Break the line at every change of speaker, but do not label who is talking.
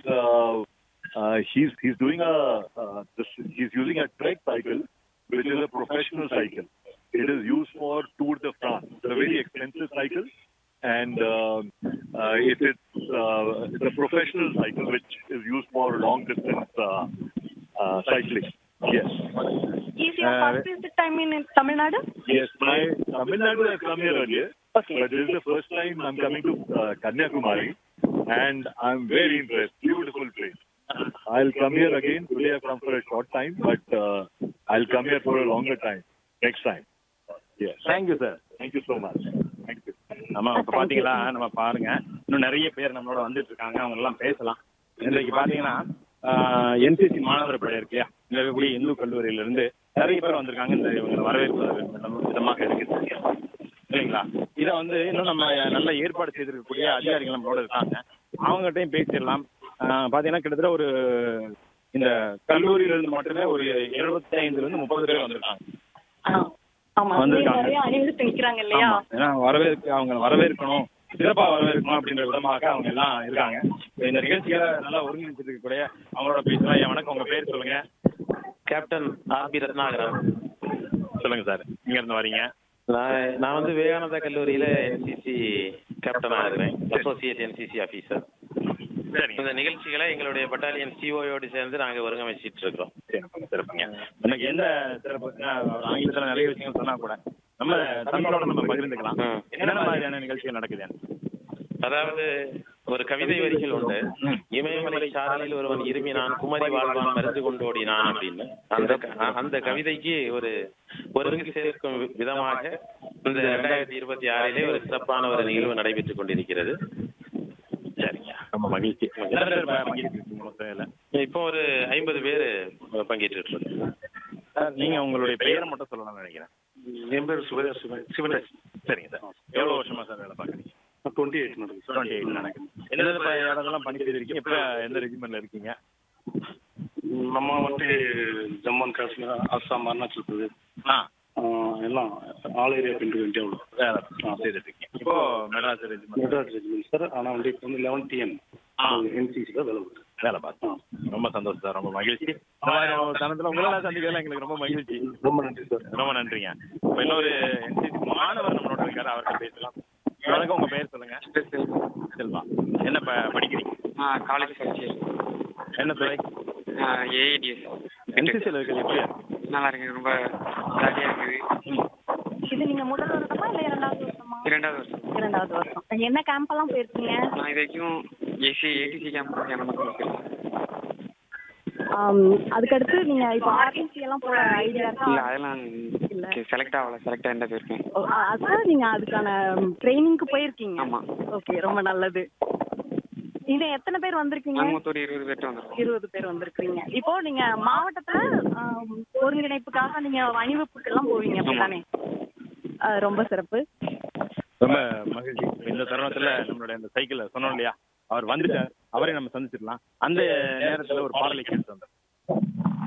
uh, uh, he's he's doing a uh, this, he's using a trek cycle, which is a professional cycle. It is used for Tour de France. It's a very expensive cycle, and uh, uh, it, it's uh, it's a professional cycle which is used for long distance uh, uh, cycling. Yes.
Is your
Uh,
first visit time in Tamil Nadu?
Yes, my Tamil Nadu has come here earlier,
Okay.
but this is the first time I'm coming to uh, Kanyakumari, and I'm very impressed. Beautiful place. I'll come here again. Today I've come for a short time, but uh, I'll come here for a longer time next time. Yes. Thank you, sir. Thank you so much. Thank you.
நம்ம இப்ப பாத்தீங்களா நம்ம பாருங்க இன்னும் நிறைய பேர் நம்மளோட வந்துட்டு இருக்காங்க அவங்க எல்லாம் பேசலாம் இன்றைக்கு பாத்தீங்கன்னா என்சிசி மாணவர் படை இருக்கு இல்லையா இங்க இருக்கக்கூடிய இந்து கல்லூரியில இருந்து நிறைய பேர் வந்திருக்காங்க இந்த இவங்க வரவேற்பு நம்ம விதமாக இருக்கு இல்லைங்களா இதை வந்து இன்னும் நம்ம நல்ல ஏற்பாடு செய்திருக்கக்கூடிய அதிகாரிகள் நம்மளோட இருக்காங்க அவங்ககிட்டயும் பேசிடலாம் ஆஹ் பாத்தீங்கன்னா கிட்டத்தட்ட ஒரு இந்த கல்லூரியில இருந்து மட்டுமே ஒரு எழுபத்தி ஐந்துல இருந்து முப்பது பேர் வந்திருக்காங்க
ஆ. ஆமா
வந்திருக்காங்க.
நிறைய அணிவித்து நிக்கிறாங்க இல்லையா
ஆமா. ஏன்னா வரவேற்க அவங்க வரவேற்கணும் சிறப்பா வரவேற்கணும் அப்படின்ற விதமாக அவங்க எல்லாம் இருக்காங்க இந்த நிகழ்ச்சிகளை நல்லா ஒருங்கிணைச்சிட்டு இருக்கக்கூடிய அவங்களோட பேசலாம் என் வணக்கம் உங்க பேர் சொல்லுங்க
கேப்டன் ஆர்பி ரத்னாகரன்
சொல்லுங்க சார் இங்க இருந்து வரீங்க
நான் நான் வந்து விவேகானந்தா கல்லூரியில என்சிசி கேப்டனா இருக்கிறேன் அசோசியேட் என்சிசி ஆபீசர்
சரிங்க
இந்த நிகழ்ச்சிகளை எங்களுடைய பட்டாலியன் சிஓயோடு சேர்ந்து நாங்க ஒருங்கமைச்சிட்டு இருக்கிறோம்
சிறப்புங்க சிறப்புங்க இன்னைக்கு என்ன சிறப்பு ஏன்னா, ஆங்கிலத்துல நிறைய விஷயங்கள் சொன்னா கூட நம்ம தமிழோட நம்ம பகிர்ந்துக்கலாம்
ம்.
என்னென்ன மாதிரியான நிகழ்ச்சிகள் நடக்குது
அதாவது ஒரு கவிதை வரிகள் உண்டு இமயமலை சாரலில் ஒருவன் இருமினான் குமரி வாழ்வான் மருந்து கொண்டோடினான் அப்படின்னு அந்த க- அந்த கவிதைக்கு ஒரு ஒருங்கு சேர்க்கும் வி- விதமாக இந்த ரெண்டாயிரத்தி இருபத்தி ஆறிலே ஒரு சிறப்பான ஒரு நிகழ்வு நடைபெற்றுக் கொண்டிருக்கிறது
சரிங்க ரொம்ப மகிழ்ச்சி எத்தனை பேர் பங்கேற்கிறீங்க மொத்தம் இதுல?
இப்போ ஒரு ஐம்பது பேர் பங்கேற்று இருக்கோம்
சார், நீங்க உங்களுடைய பெயரை மட்டும் சொல்லலாம்னு நினைக்கிறேன்
என் பேர் சுபேதா சிவன் சிவனேஷ்
சரிங்க சார் எவ்வளவு வருஷமா சார் வேலை பாக்குறீங்க
டுவெண்ட்டி எயிட் நடக்குது
டுவெண்ட்டி எயிட் நடக்குது எந்தெந்த ப- இடத்தெல்லாம் பணி செய்திருக்கீங்க இப்ப எந்த ரெஜிமெண்ட்ல இருக்கீங்க
நம்ம வந்து ஜம்மு அண்ட் காஷ்மீர் அஸ்ஸாம் அருணாச்சல் பிரதேஷ்
ஆ
ஆஹ் எல்லாம் ஆல் ஏரியா பிரிண்ட் இந்தியாவில்
வேலை செய்துட்டு இருக்கீங்க இப்போ Madras regiment
Madras regiment sir ஆனால் வந்து இப்போ வந்து லெவன் டிஎன்
ஆ.
என்சிசியில் வேலை பார்க்குறேன்
வேலை பார்த்தோம் ரொம்ப சந்தோஷம் சார் ரொம்ப மகிழ்ச்சி இந்த மாதிரி ஒரு தருணத்துல உங்களெல்லாம் சந்திக்கிறதுல எங்களுக்கு ரொம்ப மகிழ்ச்சி
ரொம்ப நன்றி சார்
ரொம்ப நன்றிங்க இப்போ இன்னொரு என்சிசி மாணவர் நம்மளோட இருக்காரு அவர்கிட்ட பேசலாம் வணக்கம் உங்க பேர் சொல்லுங்க செல்வா என்ன ப- படிக்கிறீங்க
காலேஜ் ஃபர்ஸ்ட் இயர்
என்ன துறை
ஏஐடிஎஸ்
என்சிசியில் இருக்கிறது எப்படியா இருக்கு
நல்லா இருக்கு ரொம்ப ஜாலியாக இருக்குது
இது நீங்க முதல் வருஷமா இல்ல இரண்டாவது வருஷமா
இரண்டாவது வருஷம்
இரண்டாவது வருஷம் என்ன கேம்ப் எல்லாம் போயிருக்கீங்க
நான் இது வரைக்கும் ஏசி ஏடிசி கேம்ப் அந்த மாதிரி போயிருக்கேன்
ஆம், அதுக்கடுத்து நீங்க இப்போ ஆர்டிசி எல்லாம் போற ஐடியா
இல்லை
இருக்கா
அதெல்லாம்
இல்ல.
செலக்ட் ஆகல செலக்ட் ஆகிட்டா போயிருக்கேன்
ஓ, அ- அதான் நீங்க அதுக்கான ட்ரைனிங்க்கு போயிருக்கீங்க
ஆமா.
ஓகே ரொம்ப நல்லது இது எத்தனை பேர் வந்திருக்கீங்க
நாங்கள் மொத்தம் ஒரு இருபது பேர்ட்ட வந்துருக்கோம்
இருபது பேர் வந்திருக்கீங்க இப்போ நீங்க மாவட்டத்துல ஆம், ஒருங்கிணைப்புக்காக நீங்க அணிவகுப்புக்கு எல்லாம் போவீங்க அப்படிதானே ஆ, ரொம்ப சிறப்பு
ரொம்ப மகிழ்ச்சி இந்த தருணத்துல நம்மளுடைய அந்த சைக்கிள்ல சொன்னோம் இல்லையா அவர் வந்துட்டார் அவரை நம்ம சந்திச்சிடலாம் அந்த நேரத்துல ஒரு பாடலை கேட்டு வந்தோம்